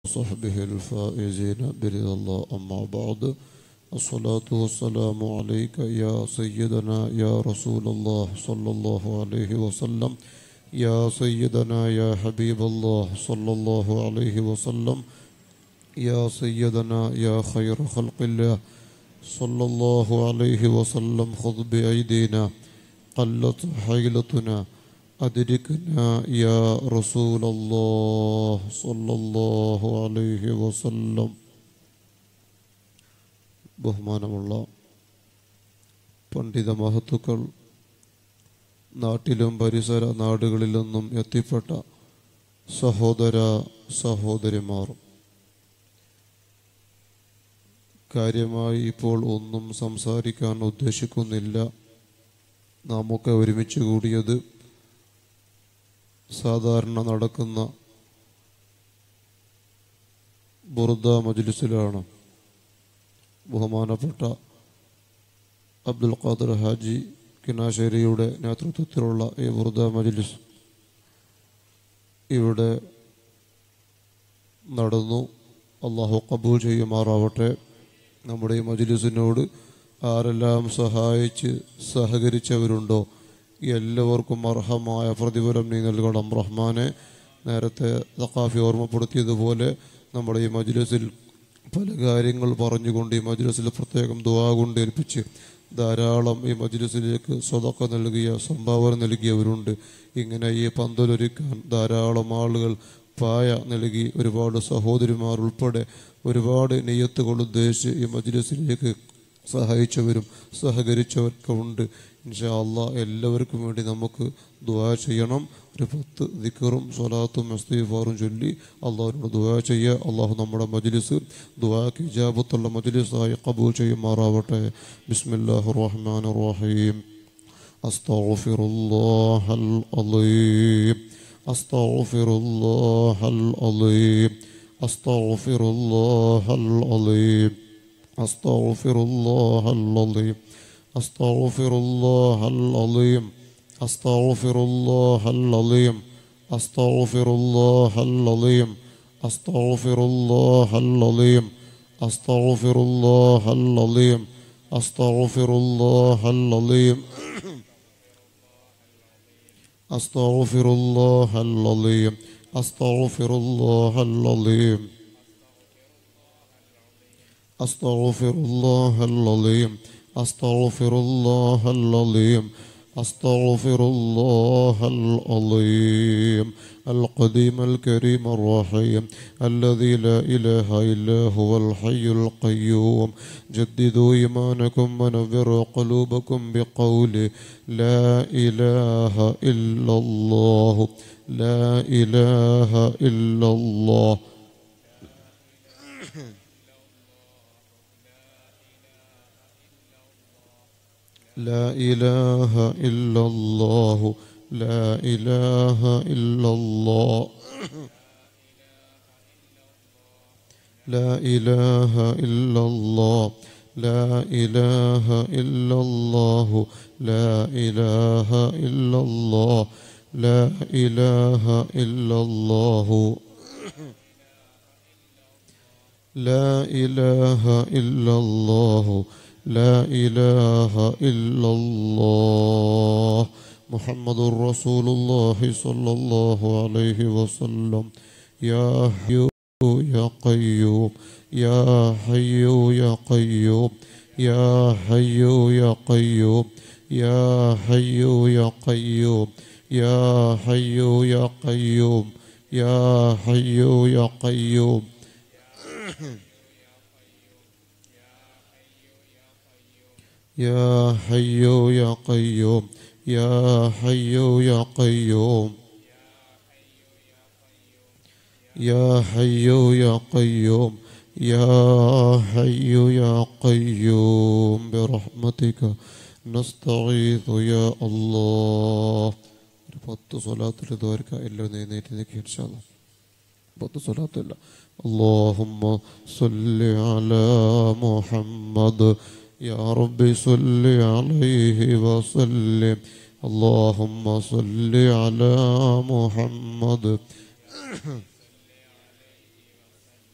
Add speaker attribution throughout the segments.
Speaker 1: وصحبه الفائزين برضا الله أما بعد الصلاة والسلام عليك يا سيدنا يا رسول الله صلى الله عليه وسلم يا سيدنا يا حبيب الله صلى الله عليه وسلم يا سيدنا يا خير خلق الله صلى الله عليه وسلم خذ بأيدينا قلت حيلتنا أدركنا يا رسول الله صلى الله عليه وسلم ബഹുമാനമുള്ള പണ്ഡിത മഹത്തുക്കൾ നാട്ടിലും പരിസര നാടുകളിൽ നിന്നും എത്തിപ്പെട്ട സഹോദര സഹോദരിമാർ കാര്യമായി ഇപ്പോൾ ഒന്നും സംസാരിക്കാൻ ഉദ്ദേശിക്കുന്നില്ല നാമൊക്കെ ഒരുമിച്ച് കൂടിയത് സാധാരണ നടക്കുന്ന ബുർദ മജ്ലിസിലാണ് ബഹുമാനപ്പെട്ട അബ്ദുൽ ഖാദർ ഹാജി കിനാശ്ശേരിയുടെ നേതൃത്വത്തിലുള്ള ഈ ബുർദ മജ്ലിസ് ഇവിടെ നടന്നു അള്ളാഹു കബൂൽ ചെയ്യുമാറാവട്ടെ നമ്മുടെ ഈ മജ്ലിസിനോട് ആരെല്ലാം സഹായിച്ച് സഹകരിച്ചവരുണ്ടോ എല്ലാവർക്കും അർഹമായ പ്രതിഫലം നീ നൽകണം റഹ്മാനെ നേരത്തെ തക്കാഫി ഓർമ്മപ്പെടുത്തിയതുപോലെ നമ്മുടെ ഈ മജ്ലിസിൽ പല കാര്യങ്ങൾ പറഞ്ഞുകൊണ്ട് ഈ മജ്ലിസിൽ പ്രത്യേകം ദുവാ കൊണ്ട് ഏൽപ്പിച്ച് ധാരാളം ഈ മജ്ലിസിലേക്ക് സ്വതക്ക നൽകിയ സംഭാവന നൽകിയവരുണ്ട് ഇങ്ങനെ ഈ പന്തലൊരുക്കാൻ ധാരാളം ആളുകൾ പായ നൽകി ഒരുപാട് സഹോദരിമാർ ഉൾപ്പെടെ ഒരുപാട് നെയ്യത്തുകൾ ഉദ്ദേശിച്ച് ഈ മജ്ലിസിലേക്ക് സഹായിച്ചവരും സഹകരിച്ചവരൊക്കെ ഉണ്ട് ഇൻഷാ അള്ളാ എല്ലാവർക്കും വേണ്ടി നമുക്ക് ദുആ ചെയ്യണം ഒരു പത്ത് ദിക്കറും സ്വലാത്തും ഇസ്തിഗ്ഫാറും ചൊല്ലി അള്ളാഹുവിനോട് ദുആ ചെയ്യുക അള്ളാഹു നമ്മുടെ മജ്ലിസ് ദുആക്ക് ഇജാബത്തുള്ള മജ്ലിസായി കബൂൽ ചെയ്യുമാറാവട്ടെ ബിസ്മില്ലാഹിർ റഹ്മാനിർ റഹീം അസ്തഗ്ഫിറുല്ലാഹൽ അലീം അസ്തഗ്ഫിറുല്ലാഹൽ അലീം അസ്തഗ്ഫിറുല്ലാഹൽ അലീം أستغفر الله العظيم أستغفر الله العظيم أستغفر الله العظيم أستغفر الله العظيم أستغفر الله العظيم أستغفر الله العظيم أستغفر الله العظيم أستغفر الله العظيم أستغفر الله العظيم أستغفر الله العظيم أستغفر الله العظيم أستغفر الله العظيم القديم الكريم الرحيم الذي لا إله إلا هو الحي القيوم جددوا إيمانكم ونذروا قلوبكم بقول لا إله إلا الله لا إله إلا الله لا إله إلا الله لا إله إلا الله لا إله إلا الله لا إله إلا الله لا إله إلا الله لا إله إلا الله لا إله إلا الله لا إله إلا الله محمد رسول الله صلى الله عليه وسلم يا حي يا قيوم يا حي يا قيوم يا حي يا قيوم يا حي يا قيوم يا حي يا قيوم يا حي يا قيوم يا حي يا قيوم يا حي يا قيوم يا حي يا قيوم يا حي يا قيوم برحمتك نستغيث يا الله ഒരു പത്ത് സ്വലാത്തിൽ ഇതുവരെ എല്ലാവരും എഴുന്നേറ്റ് നിൽക്കുക ഇൻഷാല്ല പത്ത് സ്വലാത്തില്ല اللهم صل على محمد يا رب صل عليه وسلم اللهم صل على محمد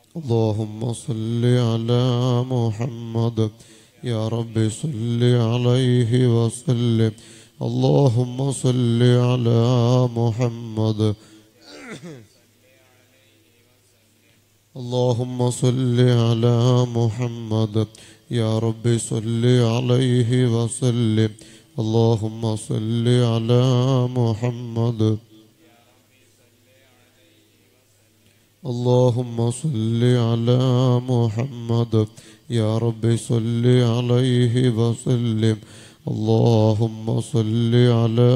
Speaker 1: اللهم صل على محمد يا رب صل عليه وسلم اللهم صل على محمد اللهم صل على محمد يا رب صل عليه وسلم اللهم صل على محمد اللهم صل على محمد يا رب صل عليه وسلم اللهم صل على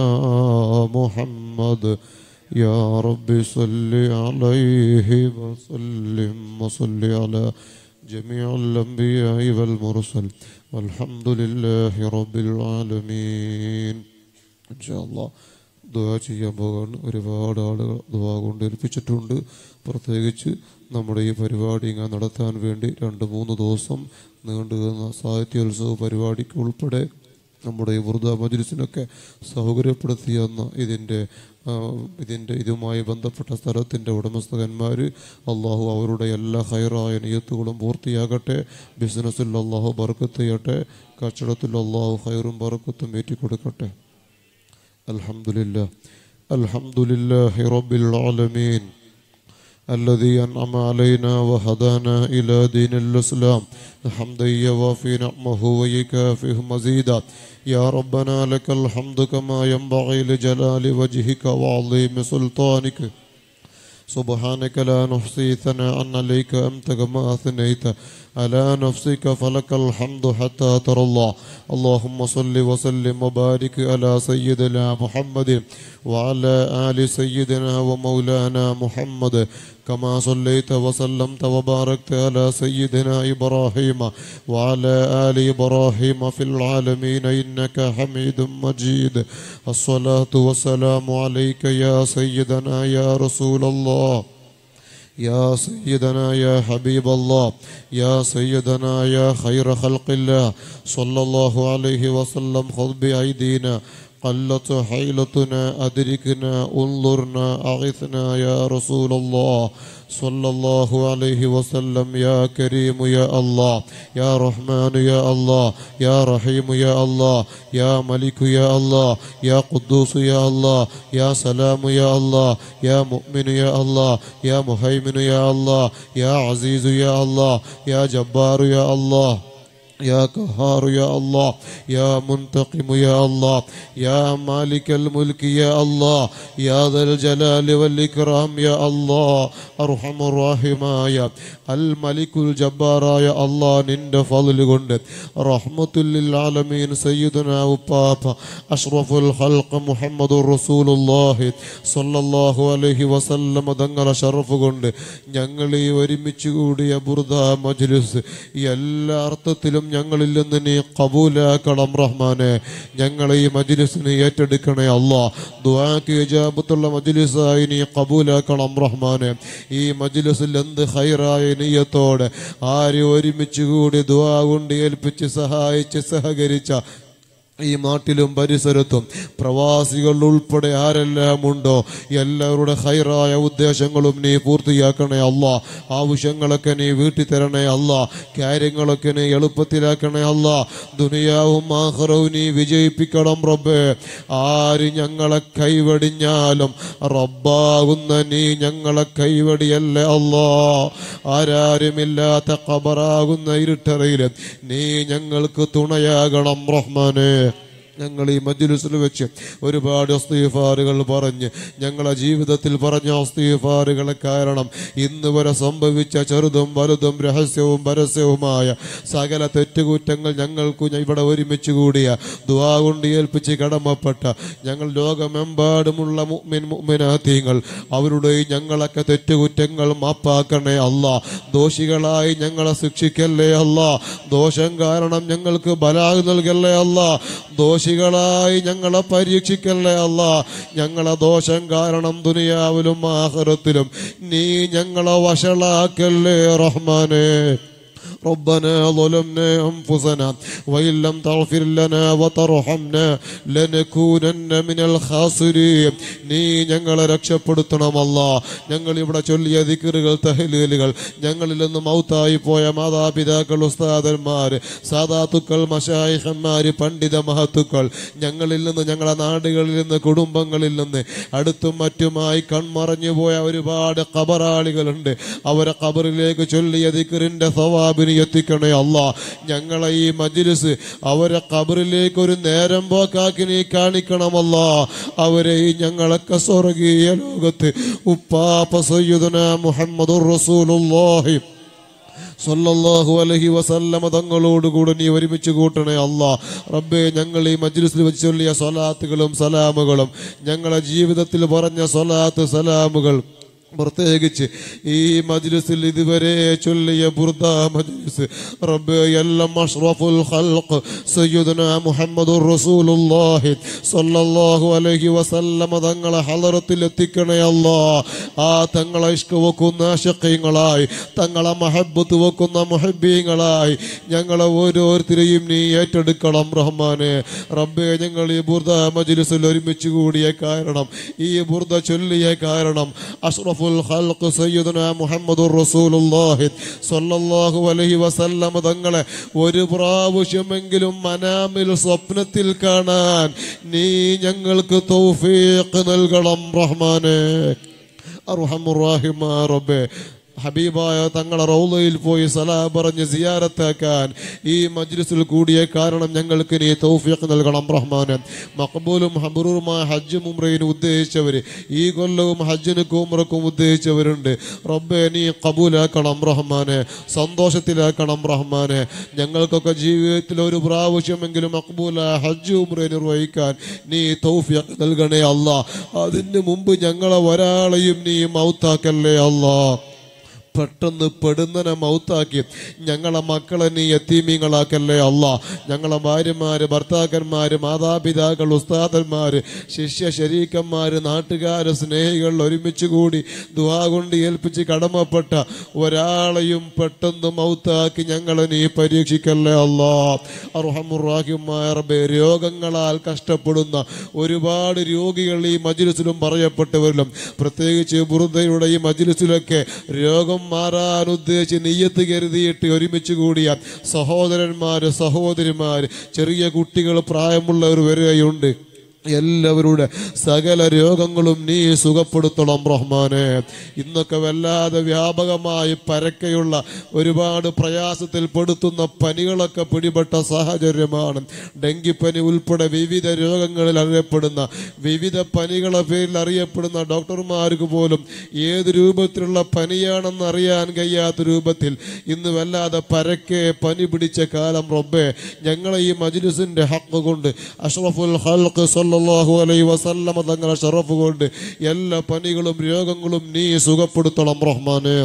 Speaker 1: محمد يا رب صل عليه وسلم وصل على جميع الأنبياء والمرسل والحمد لله رب العالمين إن شاء الله ദുവാ ചെയ്യാൻ പോകാൻ ഒരുപാട് ആളുകൾ ദുവാ കൊണ്ട് ഏൽപ്പിച്ചിട്ടുണ്ട് പ്രത്യേകിച്ച് നമ്മുടെ ഈ പരിപാടി ഇങ്ങനെ നടത്താൻ വേണ്ടി രണ്ട് മൂന്ന് ദിവസം നീണ്ടുനിന്ന സാഹിത്യോത്സവ പരിപാടിക്ക് ഉൾപ്പെടെ നമ്മുടെ ഈ വൃദ്ധ മജ്ലിസിനൊക്കെ സൗകര്യപ്പെടുത്തിയെന്ന ഇതിൻ്റെ ആ, ഇതിൻ്റെ ഇതുമായി ബന്ധപ്പെട്ട സ്ഥലത്തിൻ്റെ ഉടമസ്ഥകന്മാർ അള്ളാഹു അവരുടെ എല്ലാ ഹൈറായ നിയത്തുകളും പൂർത്തിയാകട്ടെ ബിസിനസ്സിൽ അള്ളാഹു ബർക്കത്ത് ചെയ്യട്ടെ കച്ചവടത്തിൽ അള്ളാഹു ഹൈറും ബർക്കത്തും ഏറ്റിക്കൊടുക്കട്ടെ الحمد لله الحمد لله رب العالمين الذي أنعم علينا وهدانا إلى دين الإسلام حمدا يوافي نعمه ويكافئه مزيدا يا ربنا لك الحمد كما ينبغي لجلال وجهك وعظيم سلطانك سبحانك لا نحصي ثناء عليك أنت كما أثنيت على نفسك فلك الحمد حتى ترى الله اللهم صل وسلم وبارك على سيدنا محمد وعلى آل سيدنا ومولانا محمد كما صليت وسلمت وباركت على سيدنا إبراهيم وعلى آل إبراهيم في العالمين إنك حميد مجيد الصلاة والسلام عليك يا سيدنا يا رسول الله يا سيدنا يا حبيب الله يا سيدنا يا خير خلق الله صلى الله عليه وسلم خذ بأيدينا قلت حيلتنا أدركنا انظرنا أغثنا يا رسول الله صلى الله عليه وسلم يا كريم يا الله يا رحمن يا الله يا رحيم يا الله يا ملك يا الله يا قدوس يا الله يا سلام يا الله يا مؤمن يا الله يا مهيمن يا الله يا عزيز يا الله يا جبار يا الله يا قهار يا الله يا منتقم يا الله يا مالك الملك يا الله يا ذا الجلال والإكرام يا الله أرحم الراحماയ അൽ മലിക്കുൽ ജബ്ബാറായ അള്ളാ നിന്റെ ഫضل കൊണ്ട് റഹ്മത്തുല്ലിൽ ആലമീൻ സയ്യിദുന ഉപ്പാപ്പ അഷ്റഫുൽ ഖൽഖ് മുഹമ്മദുർ റസൂലുള്ളാഹി സ്വല്ലല്ലാഹു അലൈഹി വസല്ലം തങ്ങളെ ഷറഫ് കൊണ്ട് ഞങ്ങൾ ഈ ഒരുമിച്ച് കൂടിയ ബുർദ മജ്ലിസ് ഈ എല്ലാ അർത്ഥത്തിലും ഞങ്ങളിൽ നിന്ന് നീ കബൂലാക്കണം റഹ്മാനെ ഞങ്ങളെ ഈ മജ്ലിസിനെ ഏറ്റെടുക്കണേ അല്ലാ ദുആക്ക് ഇജാബത്തുള്ള മജ്ലിസായി നീ കബൂലാക്കണം റഹ്മാനെ ഈ മജ്ലിസിൽ എന്ത് ഹൈറായ നീയത്തോടെ ആര് ഒരുമിച്ച് കൂടി ദുആ കൊണ്ട് ഏൽപ്പിച്ച് സഹായിച്ച് സഹകരിച്ച ഈ നാട്ടിലും പരിസരത്തും പ്രവാസികൾ ഉൾപ്പെടെ ആരെല്ലാം ഉണ്ടോ എല്ലാവരുടെ ഹൈറായ ഉദ്ദേശങ്ങളും നീ പൂർത്തിയാക്കണേ അല്ല ആവശ്യങ്ങളൊക്കെ നീ വീട്ടി തരണേ അല്ല കാര്യങ്ങളൊക്കെ നീ എളുപ്പത്തിലാക്കണേ അല്ല ദുനിയാവും ആഹ്റവും നീ വിജയിപ്പിക്കണം റബ്ബേ ആര് ഞങ്ങളെ കൈവടിഞ്ഞാലും റബ്ബാകുന്ന നീ ഞങ്ങളെ കൈവടിയല്ലേ അല്ലാ ആരാരുമില്ലാത്ത ഖബറാകുന്ന ഇരുട്ടറയിൽ നീ ഞങ്ങൾക്ക് തുണയാകണം റഹ്മാനെ ഞങ്ങൾ ഈ മജ്ലിസിൽ വെച്ച് ഒരുപാട് അസ്തീഫാറുകൾ പറഞ്ഞ് ഞങ്ങളെ ജീവിതത്തിൽ പറഞ്ഞ അസ്തീഫാറുകളെ കാരണം ഇന്ന് വരെ സംഭവിച്ച ചെറുതും വലുതും രഹസ്യവും പരസ്യവുമായ സകല തെറ്റുകുറ്റങ്ങൾ ഞങ്ങൾക്ക് ഇവിടെ ഒരുമിച്ച് കൂടിയ ദുവാ കൊണ്ട് ഏൽപ്പിച്ച് കടമപ്പെട്ട ഞങ്ങൾ ലോകമെമ്പാടുമുള്ള മുഅ്മിൻ മുഅ്മിനാത്തീങ്ങൾ അവരുടെ ഞങ്ങളൊക്കെ തെറ്റുകുറ്റങ്ങൾ മാപ്പാക്കണേ അല്ല ദോഷികളായി ഞങ്ങളെ ശിക്ഷിക്കല്ലേ അല്ല ദോഷം കാരണം ഞങ്ങൾക്ക് ബലാഗ് നൽകല്ലേ അല്ല ദോഷികളായി ഞങ്ങളെ പരീക്ഷിക്കല്ലേ അല്ല ഞങ്ങളെ ദോഷം കാരണം ദുനിയാവിലും ആഹ്റത്തിലും നീ ഞങ്ങളെ വഷളാക്കല്ലേ റഹ്മാനെ ربنا ظلمنا أنفسنا وإن لم تغفر لنا وترحمنا لنكونن من الخاسرين നീ ഞങ്ങളെ രക്ഷപ്പെടുത്തണമല്ല ഞങ്ങൾ ഇവിടെ ചൊല്ലിയ ദിക്കറുകൾ തഹലീലുകൾ ഞങ്ങളിൽ നിന്ന് മൗത്തായി പോയ മാതാപിതാക്കൾ ഉസ്താദന്മാർ സാദാത്തുക്കൾ മഷായിഹന്മാർ പണ്ഡിത മഹത്തുക്കൾ ഞങ്ങളിൽ നിന്ന് ഞങ്ങളുടെ നാടുകളിൽ നിന്ന് കുടുംബങ്ങളിൽ നിന്ന് അടുത്തും മറ്റുമായി കൺമറഞ്ഞു പോയ ഒരുപാട് കബറാളികളുണ്ട് അവരെ കബറിലേക്ക് ചൊല്ലിയ ദിക്കറിന്റെ സവാബിന് എത്തിക്കണേ അല്ല ഞങ്ങളെ ഈ മജ്ലിസ് അവരെ കബറിലേക്ക് ഒരു നേരം പോക്കാക്കി നീ കാണിക്കണമല്ല അവരെ ഈ ഞങ്ങളൊക്കെ സ്വർഗീയ ലോകത്ത് ഉപ്പാപ്പ സയ്യിദുന മുഹമ്മദുർ റസൂലുള്ളാഹി സല്ലല്ലാഹു അലൈഹി വസല്ലമ തങ്ങളോടുകൂടെ നീ ഒരുമിച്ച് കൂട്ടണേ അല്ലാ റബ്ബേ ഞങ്ങൾ ഈ മജ്ലിസിൽ വെച്ച് ചൊല്ലിയ സ്വലാത്തുകളും സലാമുകളും ഞങ്ങളെ ജീവിതത്തിൽ പറഞ്ഞ സ്വലാത്ത് സലാമുകൾ പ്രത്യേകിച്ച് ഈ മജ്ലിസിൽ ഇതുവരെ ചൊല്ലിയ ബുർദ മജ്ലിസ് റബ്ബ് എല്ലാം അഷ്റഫുൽ ഖൽഖ് സയ്യിദുന മുഹമ്മദുർ റസൂലുള്ളാഹി സ്വല്ലല്ലാഹു അലൈഹി വസല്ലമ തങ്ങളെ ഹളറത്തിൽ എത്തിക്കണേ അല്ലാ ആ തങ്ങളെ ഇഷ്ക വെക്കുന്ന ആശക്കീങ്ങളായി തങ്ങളെ മഹബത്ത് വെക്കുന്ന മുഹബീങ്ങളായി ഞങ്ങളെ ഓരോരുത്തരെയും നീ ഏറ്റെടുക്കണം റഹ്മാനെ റബ്ബെ ഞങ്ങൾ ഈ ബുർദ മജ്ലിസിൽ ഒരുമിച്ച് കൂടിയ കാരണം ഈ ബുർദ ചൊല്ലിയ കാരണം അഷ്റഫുൽ ഖൽഖ് സയ്യിദുന മുഹമ്മദുർ റസൂലുള്ളാഹി സ്വല്ലല്ലാഹു അലൈഹി വസല്ലം തങ്ങളെ ഒരു പ്രാവശ്യമെങ്കിലും മനാമിൽ സ്വപ്നത്തിൽ കാണാൻ നീ ഞങ്ങൾക്ക് തൗഫീഖ് നൽകണം റഹ്മാനെ അർഹമുറാഹിമാ റബ്ബേ ഹബീബായ തങ്ങളെ റൗലയിൽ പോയി സലാം പറഞ്ഞ് സിയാരത്താക്കാൻ ഈ മജ്ലിസിൽ കൂടിയ കാരണം ഞങ്ങൾക്ക് നീ തൗഫീഖ് നൽകണം റഹ്മാന് മഖബൂലും ഹബറൂറുമായ ഹജ്ജും ഉംറയിനും ഉദ്ദേശിച്ചവർ ഈ കൊല്ലവും ഹജ്ജിനും ഉംറക്കും ഉദ്ദേശിച്ചവരുണ്ട് റബ്ബെ നീ കബൂലാക്കണം റഹ്മാനെ സന്തോഷത്തിലാക്കണം റഹ്മാനെ ഞങ്ങൾക്കൊക്കെ ജീവിതത്തിൽ ഒരു പ്രാവശ്യമെങ്കിലും മഖബൂല ഹജ്ജ് ഉംറ നിർവഹിക്കാൻ നീ തൗഫീഖ് നൽകണേ അല്ല അതിന് മുമ്പ് ഞങ്ങളെ ഒരാളെയും നീ മൗത്താക്കല്ലേ അല്ലാ പെട്ടെന്ന് പെടുന്നനെ മൗത്താക്കി ഞങ്ങളെ മക്കളെ നീ എത്തീമീങ്ങളാക്കല്ലേ അല്ല ഞങ്ങളെ ഭാര്യമാര് ഭർത്താക്കന്മാര് മാതാപിതാക്കൾ ഉസ്താദന്മാര് ശിഷ്യ ശരീക്കന്മാര് നാട്ടുകാര് സ്നേഹികൾ ഒരുമിച്ച് കൂടി ദുവാ കൊണ്ട് ഏൽപ്പിച്ച് കടമപ്പെട്ട ഒരാളെയും പെട്ടെന്ന് മൗത്താക്കി ഞങ്ങളെ നീ പരീക്ഷിക്കല്ലേ അല്ലാ അർഹമുറാഹിമായ റബ്ബേ രോഗങ്ങളാൽ കഷ്ടപ്പെടുന്ന ഒരുപാട് രോഗികൾ ഈ മജ്ലിസിലും പറയപ്പെട്ടവരിലും പ്രത്യേകിച്ച് ബുറുദയുടെ ഈ മജ്ലിസിലൊക്കെ രോഗം മാറാൻ ഉദ്ദേശിച്ച് നെയ്യത്ത് കരുതിയിട്ട് ഒരുമിച്ച് കൂടിയ സഹോദരന്മാര് സഹോദരിമാര് ചെറിയ കുട്ടികൾ പ്രായമുള്ളവർ വരെയുണ്ട് എല്ലാവരുടെ സകല രോഗങ്ങളും നീ സുഖപ്പെടുത്തണം റഹ്മാനെ ഇന്നൊക്കെ വല്ലാതെ വ്യാപകമായി പരക്കെയുള്ള ഒരുപാട് പ്രയാസത്തിൽ പെടുത്തുന്ന പനികളൊക്കെ പിടിപെട്ട സാഹചര്യമാണ് ഡെങ്കിപ്പനി ഉൾപ്പെടെ വിവിധ രോഗങ്ങളിൽ അറിയപ്പെടുന്ന വിവിധ പനികളെ പേരിൽ അറിയപ്പെടുന്ന ഡോക്ടർമാർക്ക് പോലും ഏത് രൂപത്തിലുള്ള പനിയാണെന്ന് അറിയാൻ കഴിയാത്ത രൂപത്തിൽ ഇന്ന് വല്ലാതെ പരക്കെ പനി പിടിച്ച കാലം റബ്ബേ ഞങ്ങളെ ഈ മജ്ലിസിന്റെ ഹക്ക് കൊണ്ട് അഷ്റഫുൽ ഹൽക്ക് സല്ലല്ലാഹു അലൈഹി വസല്ലമ തങ്ങളെ ഷറഫ് കൊണ്ട് എല്ലാ പനികളും രോഗങ്ങളും നീ സുഖപ്പെടുത്തണം റഹ്മാനെ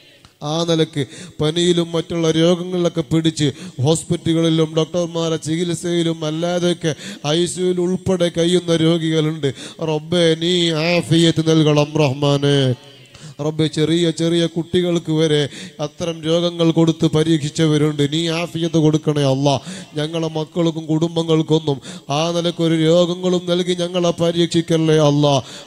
Speaker 1: ആ നിലക്ക് പനിയിലും മറ്റുള്ള രോഗങ്ങളിലൊക്കെ പിടിച്ച് ഹോസ്പിറ്റലുകളിലും ഡോക്ടർമാരെ ചികിത്സയിലും അല്ലാതെയൊക്കെ ഐ സിയുയിൽ ഉൾപ്പെടെ കഴിയുന്ന രോഗികളുണ്ട് റബ്ബെ നീ ആഫിയത്ത് നൽകണം റഹ്മാനെ റബ്ബെ ചെറിയ ചെറിയ കുട്ടികൾക്ക് വരെ അത്തരം രോഗങ്ങൾ കൊടുത്ത് പരീക്ഷിച്ചവരുണ്ട് നീ ആഫിയത്ത് കൊടുക്കണേ അല്ല ഞങ്ങളെ മക്കൾക്കും കുടുംബങ്ങൾക്കൊന്നും ആ നിലക്കൊരു രോഗങ്ങളും നൽകി ഞങ്ങളെ പരീക്ഷിക്കല്ലേ അല്ല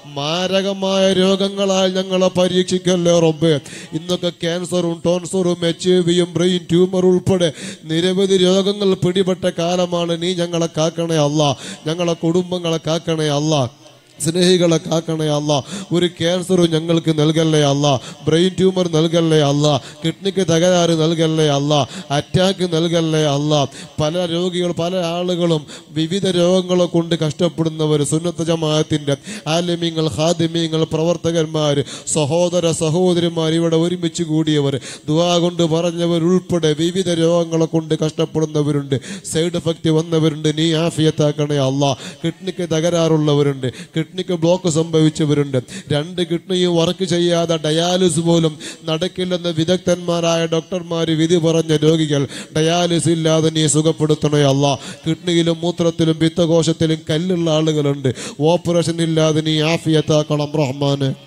Speaker 1: മാരകമായ രോഗങ്ങളാൽ ഞങ്ങളെ പരീക്ഷിക്കല്ലേ റബ്ബെ ഇന്നൊക്കെ ക്യാൻസറും ടോൺസറും എച്ച് വിയും ബ്രെയിൻ ട്യൂമർ ഉൾപ്പെടെ നിരവധി രോഗങ്ങൾ പിടിപെട്ട കാലമാണ് നീ ഞങ്ങളെ കാക്കണേ അല്ല ഞങ്ങളെ കുടുംബങ്ങളെ കാക്കണേ അല്ല സ്നേഹികളെ കാക്കണേ അല്ല ഒരു ക്യാൻസറും ഞങ്ങൾക്ക് നൽകല്ലേ അല്ല ബ്രെയിൻ ട്യൂമർ നൽകല്ലേ അല്ല കിഡ്നിക്ക് തകരാറ് നൽകല്ലേ അല്ല അറ്റാക്ക് നൽകല്ലേ അല്ല പല രോഗികൾ പല ആളുകളും വിവിധ രോഗങ്ങളെ കൊണ്ട് കഷ്ടപ്പെടുന്നവർ സുന്നത്ത ജമാഅത്തിന്റെ ആലിമ്യങ്ങൾ ഹാദിമ്യങ്ങൾ പ്രവർത്തകന്മാർ സഹോദര സഹോദരിമാർ ഇവിടെ ഒരുമിച്ച് കൂടിയവർ ദുവാ കൊണ്ട് പറഞ്ഞവർ ഉൾപ്പെടെ വിവിധ രോഗങ്ങളെ കൊണ്ട് കഷ്ടപ്പെടുന്നവരുണ്ട് സൈഡ് എഫക്റ്റ് വന്നവരുണ്ട് നീ ആഫിയത്താക്കണേ അല്ല കിഡ്നിക്ക് തകരാറുള്ളവരുണ്ട് കിഡ്നിക്ക് ബ്ലോക്ക് സംഭവിച്ചവരുണ്ട് രണ്ട് കിഡ്നിയും വർക്ക് ചെയ്യാതെ ഡയാലിസ് പോലും നടക്കില്ലെന്ന് വിദഗ്ധന്മാരായ ഡോക്ടർമാർ വിധി പറഞ്ഞ രോഗികൾ ഡയാലിസ് ഇല്ലാതെ നീ സുഖപ്പെടുത്തണേ അല്ല കിഡ്നിയിലും മൂത്രത്തിലും പിത്തകോശത്തിലും കല്ലുള്ള ആളുകളുണ്ട് ഓപ്പറേഷൻ ഇല്ലാതെ നീ ആഫിയത്താക്കണം റഹ്മാന്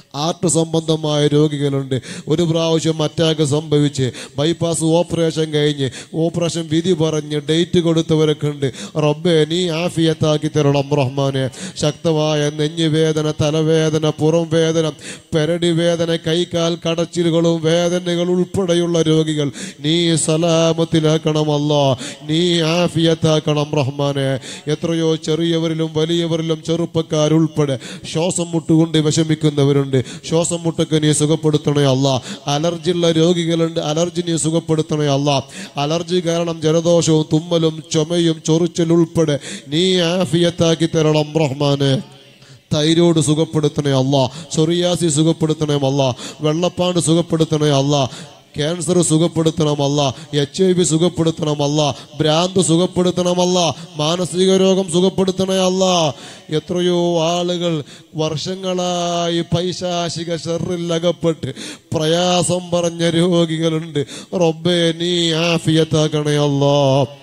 Speaker 1: ആർട്ട് സംബന്ധമായ രോഗികളുണ്ട് ഒരു പ്രാവശ്യം അറ്റാക്ക് സംഭവിച്ച് ബൈപ്പാസ് ഓപ്പറേഷൻ കഴിഞ്ഞ് ഓപ്പറേഷൻ വിധി പറഞ്ഞ് ഡേറ്റ് കൊടുത്തവരൊക്കെ ഉണ്ട് റബ്ബെ നീ ആഫിയത്താക്കി തരണം റഹ്മാനെ ശക്തമായ നെഞ്ഞുവേദന തലവേദന പുറം വേദന പെരടി വേദന കൈകാൽ കടച്ചിലുകളും വേദനകൾ ഉൾപ്പെടെയുള്ള രോഗികൾ നീ സലാമത്തിലാക്കണമല്ല നീ ആഫിയത്താക്കണം റഹ്മാനെ എത്രയോ ചെറിയവരിലും വലിയവരിലും ചെറുപ്പക്കാരുൾപ്പെടെ ശ്വാസം മുട്ടുകൊണ്ട് വിഷമിക്കുന്നവരുണ്ട് ശ്വാസം മുട്ടൊക്കെ നീ സുഖപ്പെടുത്തണേ അല്ല അലർജി ഉള്ള രോഗികളുണ്ട് അലർജി നീ സുഖപ്പെടുത്തണേ അല്ല അലർജി കാരണം ജലദോഷവും തുമ്മലും ചുമയും ചൊറിച്ചലുൾപ്പെടെ നീ ആഫിയത്താക്കി തരണം റഹ്മാനെ തൈരോട് സുഖപ്പെടുത്തണേ അല്ല സൊറിയാസി സുഖപ്പെടുത്തണേ അല്ല വെള്ളപ്പാണ്ട് സുഖപ്പെടുത്തണേ അല്ല ക്യാൻസർ സുഖപ്പെടുത്തണമല്ല എച്ച് ഐ വി സുഖപ്പെടുത്തണമല്ല ഭ്രാന്ത് സുഖപ്പെടുത്തണമല്ല മാനസിക രോഗം സുഖപ്പെടുത്തണേ അല്ല എത്രയോ ആളുകൾ വർഷങ്ങളായി പൈശാചിക ഷെറിൽ അകപ്പെട്ട് പ്രയാസം പറഞ്ഞ രോഗികളുണ്ട് റബ്ബേ നീ ആഫിയത്താക്കണേ അല്ലാ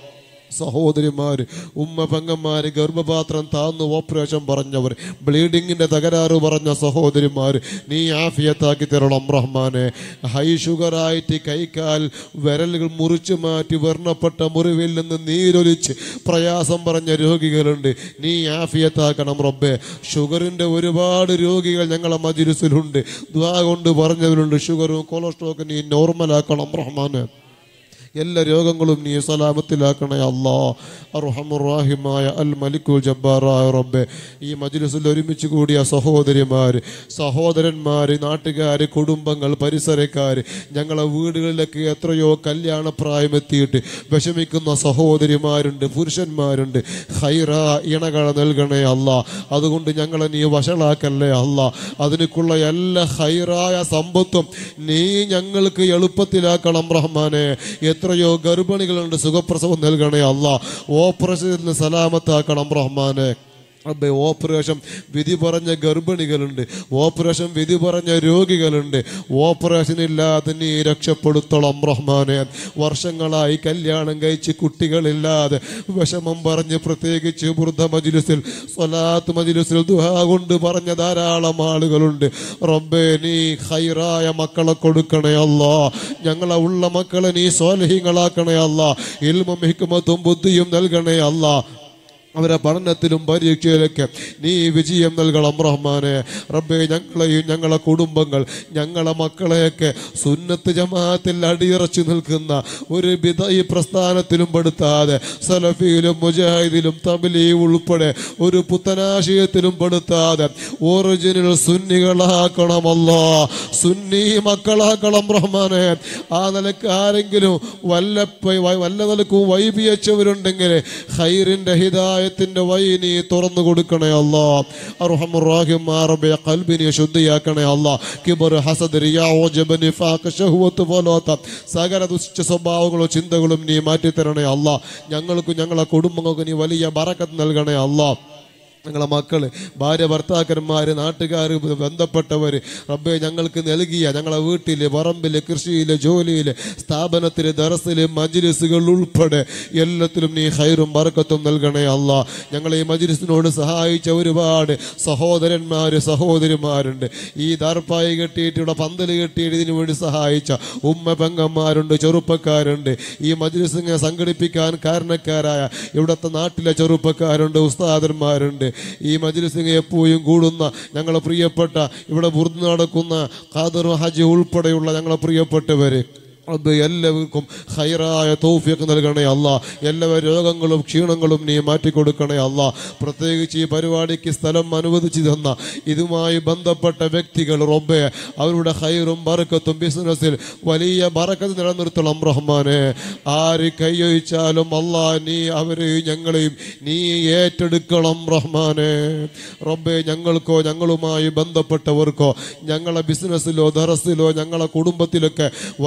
Speaker 1: സഹോദരിമാര് ഉമ്മ പെങ്ങന്മാര് ഗർഭപാത്രം താന്നു ഓപ്പറേഷൻ പറഞ്ഞവർ ബ്ലീഡിങ്ങിന്റെ തകരാറ് പറഞ്ഞ സഹോദരിമാര് നീ ആഫിയത്താക്കി തരണം റഹ്മാനെ ഹൈ ഷുഗറായിട്ട് കൈക്കാൽ വിരലുകൾ മുറിച്ചു മാറ്റി വർണ്ണപ്പെട്ട മുറിവിൽ നിന്ന് നീരൊലിച്ച് പ്രയാസം പറഞ്ഞ രോഗികളുണ്ട് നീ ആഫിയത്താക്കണം റബ്ബെ ഷുഗറിന്റെ ഒരുപാട് രോഗികൾ ഞങ്ങളെ മജിലിസിലുണ്ട് ദ്വാ കൊണ്ട് പറഞ്ഞവരുണ്ട് ഷുഗറും കൊളസ്ട്രോളും നീ നോർമലാക്കണം റഹ്മാനെ എല്ലാ രോഗങ്ങളും നീ സലാമത്തിലാക്കണേ അല്ലാ അർഹമുറാഹിമായ അൽ മലിക്കുൽ ജബ്ബാറായ റബ്ബെ ഈ മജ്ലിസിൽ ഒരുമിച്ച് കൂടിയ സഹോദരിമാർ സഹോദരന്മാർ നാട്ടുകാർ കുടുംബങ്ങൾ പരിസരക്കാർ ഞങ്ങളെ വീടുകളിലൊക്കെ എത്രയോ കല്യാണ പ്രായമെത്തിയിട്ട് വിഷമിക്കുന്ന സഹോദരിമാരുണ്ട് പുരുഷന്മാരുണ്ട് ഹൈറ ഇണകൾ നൽകണേ അല്ല അതുകൊണ്ട് ഞങ്ങളെ നീ വഷളാക്കല്ലേ അല്ല അതിനൊക്കെയുള്ള എല്ലാ ഹൈറായ സമ്പത്തും നീ ഞങ്ങൾക്ക് എളുപ്പത്തിലാക്കണം റഹ്മാനെ എത്രയോ ഗർഭിണികളുണ്ട് സുഖപ്രസവം നൽകണേ അല്ല ഓപ്പറേഷനിൽ നിന്ന് സലാമത്താക്കണം റഹ്മാനെ അബ്ബെ ഓപ്പറേഷൻ വിധി പറഞ്ഞ ഗർഭിണികളുണ്ട് ഓപ്പറേഷൻ വിധി പറഞ്ഞ രോഗികളുണ്ട് ഓപ്പറേഷൻ ഇല്ലാതെ നീ രക്ഷപ്പെടുത്തണം റഹ്മാനെ വർഷങ്ങളായി കല്യാണം കഴിച്ച് കുട്ടികളില്ലാതെ വിഷമം പറഞ്ഞ് പ്രത്യേകിച്ച് വൃദ്ധ മജിലിസിൽ സ്വലാത്ത് മജിലിസിൽ ദുഹാ കൊണ്ട് പറഞ്ഞ ധാരാളം ആളുകളുണ്ട് റബ്ബേ നീ ഹൈറായ മക്കളെ കൊടുക്കണേ അല്ലാ ഞങ്ങളെ ഉള്ള മക്കളെ നീ സ്വാലഹീങ്ങളാക്കണേ അല്ലാ ഇൽമും ഹിക്മത്തും ബുദ്ധിയും നൽകണേ അല്ലാ അവരെ പഠനത്തിലും പരീക്ഷയിലൊക്കെ നീ വിജയം നൽകണം റഹ്മാനെ റബ്ബെ ഞങ്ങളെയും ഞങ്ങളെ കുടുംബങ്ങൾ ഞങ്ങളെ മക്കളെയൊക്കെ സുന്നത്ത് ജമാഅത്തിൽ അടിയറച്ചു നിൽക്കുന്ന ഒരു വിധ ഈ പ്രസ്ഥാനത്തിലും പെടുത്താതെ സലഫിയിലും മുജാഹിദിലും തബലി ഉൾപ്പെടെ ഒരു പുത്തനാശയത്തിലും പെടുത്താതെ ഒറിജിനൽ സുന്നികളാക്കണമല്ലോ സുന്നി മക്കളാക്കണം റഹ്മാനെ ആ നിലക്ക് ആരെങ്കിലും വല്ല പ- വല്ല നിലക്കും വൈപിയച്ചവരുണ്ടെങ്കിൽ ഹൈറിന്റെ ഹിദായത്തിന്റെ വഴി നീ തുറന്നു കൊടുക്കണേ അല്ലാ അർഹമുറാഹിമാറബെ കൽബിനെ ശുദ്ധിയാക്കണേ അല്ലാ കിബർ ഹസദ് റിയാ ഓജബ് നിഫാഖ് ഷഹ്വത്ത് പോലോത്ത സകല ദുഷ്ട സ്വഭാവങ്ങളും ചിന്തകളും നീ മാറ്റിത്തരണേ അല്ലാ ഞങ്ങൾക്കും ഞങ്ങളെ കുടുംബങ്ങൾക്ക് നീ വലിയ ബറക്കത്ത് നൽകണേ അല്ലാ ഞങ്ങളെ മക്കള് ഭാര്യ ഭർത്താക്കന്മാര് നാട്ടുകാർ ബന്ധപ്പെട്ടവര് റബ്ബെ ഞങ്ങൾക്ക് നൽകിയ ഞങ്ങളെ വീട്ടില് പറമ്പില് കൃഷിയില് ജോലിയില് സ്ഥാപനത്തില് ദറസില് മജ്ലിസുകൾ ഉൾപ്പെടെ എല്ലാത്തിലും നീ ഹൈറും ബർക്കത്തും നൽകണേ അല്ല ഞങ്ങളെ ഈ മജ്ലിസിനോട് സഹായിച്ച ഒരുപാട് സഹോദരന്മാര് സഹോദരിമാരുണ്ട് ഈ ദർപ്പായി കെട്ടിയിട്ട് ഇവിടെ പന്തല് കെട്ടിയിട്ട് ഇതിനു വേണ്ടി സഹായിച്ച ഉമ്മ പെങ്ങന്മാരുണ്ട് ചെറുപ്പക്കാരുണ്ട് ഈ മജ്ലിസ് ഇങ്ങനെ സംഘടിപ്പിക്കാൻ കാരണക്കാരായ ഇവിടുത്തെ നാട്ടിലെ ചെറുപ്പക്കാരുണ്ട് ഉസ്താദന്മാരുണ്ട് ഈ മജ്ലിസ് എപ്പോഴും കൂടുന്ന ഞങ്ങളെ പ്രിയപ്പെട്ട ഇവിടെ ബുർദ് നടക്കുന്ന ഖാദർ ഹജ് ഉൾപ്പെടെയുള്ള ഞങ്ങളെ പ്രിയപ്പെട്ടവര് അത് എല്ലാവർക്കും ഹൈറായ തൗഫീഖ് നൽകണേ അല്ല എല്ലാ രോഗങ്ങളും ക്ഷീണങ്ങളും നീ മാറ്റിക്കൊടുക്കണേ അല്ല പ്രത്യേകിച്ച് ഈ പരിപാടിക്ക് സ്ഥലം അനുവദിച്ചു തന്ന ഇതുമായി ബന്ധപ്പെട്ട വ്യക്തികൾ റബ്ബെ അവരുടെ ഹൈറും ബറക്കത്തും ബിസിനസ്സിൽ വലിയ ബറക്കത്ത് നിലനിർത്തണം റഹ്മാനെ ആര് കൈയൊഴിച്ചാലും അല്ലാ നീ അവരെയും ഞങ്ങളെയും നീ ഏറ്റെടുക്കണം റഹ്മാനെ റബ്ബെ ഞങ്ങൾക്കോ ഞങ്ങളുമായി ബന്ധപ്പെട്ടവർക്കോ ഞങ്ങളെ ബിസിനസ്സിലോ ദറസിലോ ഞങ്ങളെ കുടുംബത്തിലൊക്കെ വല്ല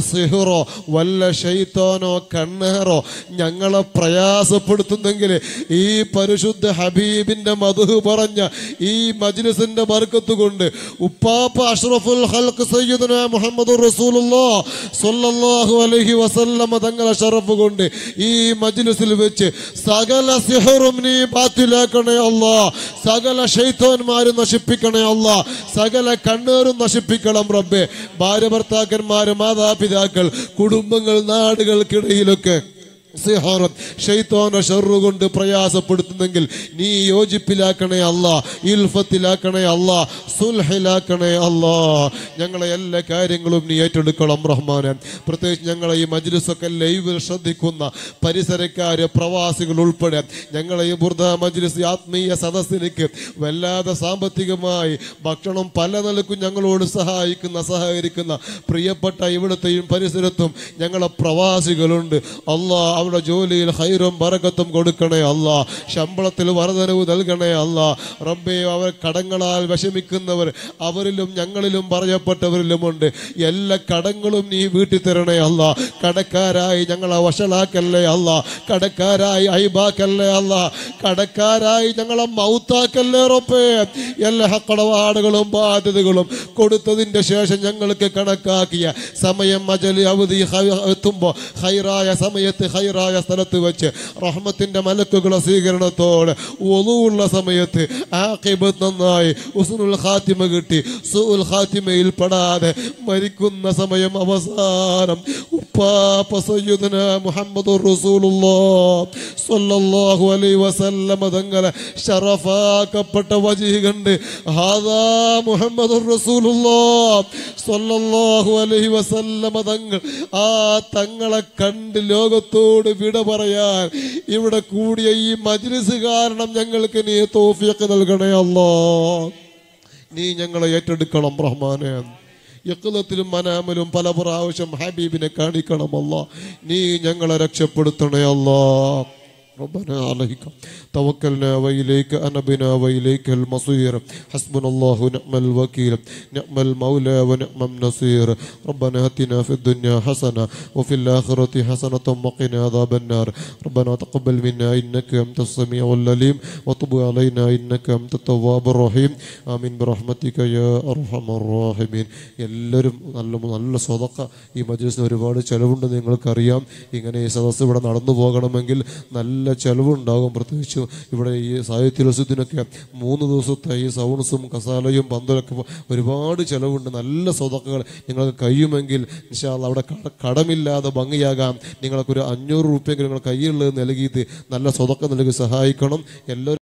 Speaker 1: സിഹറോ വല്ല ഷെയ്ത്താനോ കണ്ണേറോ ഞങ്ങളെ പ്രയാസപ്പെടുത്തുന്നെങ്കിൽ ഈ പരിശുദ്ധ ഹബീബിന്റെ മധു പറഞ്ഞ ഈ മജ്ലിസിന്റെ ബർക്കത്ത് കൊണ്ട് ഉപ്പാപ്പ അഷ്റഫുൽ ഹൽക്ക് സയ്യിദുന മുഹമ്മദ് റസൂലുള്ളാഹ് സ്വല്ലല്ലാഹു അലൈഹി വസല്ലമ തങ്ങളെ ഷറഫ് കൊണ്ട് ഈ മജ്ലിസിൽ വെച്ച് സകല സിഹറും നീ ബാത്തിലാക്കണേ അല്ലാ സകല ഷെയ്ത്താന്മാരും നശിപ്പിക്കണേ അല്ലാ സകല കണ്ണേറും നശിപ്പിക്കണം റബ്ബേ ഭാര്യ ഭർത്താക്കന്മാര് മാതാപിതാക്കൾ കുടുംബങ്ങൾ നാടുകൾക്കിടയിലൊക്കെ സിഹാറം ഷെയ്ത്തോന്റെ ഷെറു കൊണ്ട് പ്രയാസപ്പെടുത്തുന്നെങ്കിൽ നീ യോജിപ്പിലാക്കണേ അല്ല ഇൽഫത്തിലാക്കണേ അല്ല സുൽഹിലാക്കണേ അല്ല ഞങ്ങളെ എല്ലാ കാര്യങ്ങളും നീ ഏറ്റെടുക്കണം റഹ്മാനെ പ്രത്യേകിച്ച് ഞങ്ങളെ ഈ മജ്ലിസൊക്കെ ലൈവിൽ ശ്രദ്ധിക്കുന്ന പരിസരക്കാര് പ്രവാസികൾ ഉൾപ്പെടെ ഞങ്ങളെ ഈ ബുർദ മജ്ലിസ് ആത്മീയ സദസ്സിലേക്ക് വല്ലാതെ സാമ്പത്തികമായി ഭക്ഷണം പല നിലക്കും ഞങ്ങളോട് സഹായിക്കുന്ന സഹകരിക്കുന്ന പ്രിയപ്പെട്ട ഇവിടുത്തെയും പരിസരത്തും ഞങ്ങളെ പ്രവാസികളുണ്ട് അള്ളാ അവരുടെ ജോലിയിൽ ഹൈറും ബറക്കത്തും കൊടുക്കണേ അല്ല ശമ്പളത്തിൽ വർധനവ് നൽകണേ അല്ല റബ്ബെ അവർ കടങ്ങളാൽ വിഷമിക്കുന്നവർ അവരിലും ഞങ്ങളിലും പറയപ്പെട്ടവരിലുമുണ്ട് എല്ലാ കടങ്ങളും നീ വീട്ടി തരണേ അല്ല കടക്കാരായി ഞങ്ങളെ വഷളാക്കല്ലേ അല്ല കടക്കാരായി ഐബാക്കല്ലേ അല്ല കടക്കാരായി ഞങ്ങളെ മൗത്താക്കല്ലേ റബ്ബേ എല്ലാ കടപാടുകളും ബാധ്യതകളും കൊടുത്തതിന്റെ ശേഷം ഞങ്ങൾക്ക് കണക്കാക്കിയ സമയം മജലി അവധി ഹ- എത്തുമ്പോ ഹൈറായ സമയത്ത് ഹൈറായ സ്ഥലത്ത് വെച്ച് റഹ്മത്തിന്റെ മലക്കുകളെ സ്വീകരണത്തോടെ ഒതുവുള്ള സമയത്ത് ആഖിബത്ത് നന്നായി ഉസ്നുൽ ഖാത്തിമ കിട്ടി സുഉൽ ഖാത്തിമയിൽ പെടാതെ മരിക്കുന്ന സമയം അവസാനം ഉപ്പാപ്പ സയ്യിദുന മുഹമ്മദ് റസൂലുള്ളാഹ് സ്വല്ലല്ലാഹു അലൈഹി വസല്ലമ തങ്ങളെ ഷറഫാക്കപ്പെട്ട വജീഹ് കണ്ട് ഹാദാ മുഹമ്മദ് റസൂലുള്ളാഹ് സ്വല്ലല്ലാഹു അലൈഹി വസല്ലമ തങ്ങൾ ആ തങ്ങളെ കണ്ട് ലോകത്തോട് വിട പറയാൻ ഇവിടെ കൂടിയ ഈ മജ്ലിസ് കാരണം ഞങ്ങൾക്ക് നീ തോഫിയൊക്കെ നൽകണേ അല്ലാ നീ ഞങ്ങളെ ഏറ്റെടുക്കണം റഹ്മാനെ യക്കുലത്തിലും മനാമലും പല പ്രാവശ്യം ഹബീബിനെ കാണിക്കണമല്ല നീ ഞങ്ങളെ രക്ഷപ്പെടുത്തണേ അല്ലാ ربنا عليك توكلنا وإليك أنبنا وإليك المصير حسبنا الله نعم الوكيل نعم المولى ونعم النصير ربنا اتنا في الدنيا حسنة وفي الآخرة حسنة وقنا عذاب النار ربنا تقبل منا إنك أنت السميع العليم وتب علينا إنك أنت التواب الرحيم آمين برحمتك يا أرحم الراحمين എല്ലാവരും നല്ല നല്ല സ്വതക്ക ഈ മജ്ലിസിന് ഒരുപാട് ചെലവുണ്ട് നിങ്ങൾക്കറിയാം ഇങ്ങനെ ഈ സദസ്സ് ഇവിടെ നടന്നു പോകണമെങ്കിൽ നല്ല ചെലവുണ്ടാകും പ്രത്യേകിച്ച് ഇവിടെ ഈ സാഹിത്യത്സവത്തിനൊക്കെ മൂന്ന് ദിവസത്തെ ഈ സൗണ്ട്സും കസാലയും പന്തലൊക്കെ ഒരുപാട് ചെലവുണ്ട് നല്ല സ്വതക്കകൾ നിങ്ങൾക്ക് കഴിയുമെങ്കിൽ ഇൻഷാല്ല അവിടെ കട- കടമില്ലാതെ ഭംഗിയാകാം നിങ്ങൾക്കൊരു അഞ്ഞൂറ് റുപ്യെങ്കിലും നിങ്ങൾ കയ്യിലുള്ളത് നൽകിയിട്ട് നല്ല സ്വതക്ക നൽകി സഹായിക്കണം എല്ലാവരും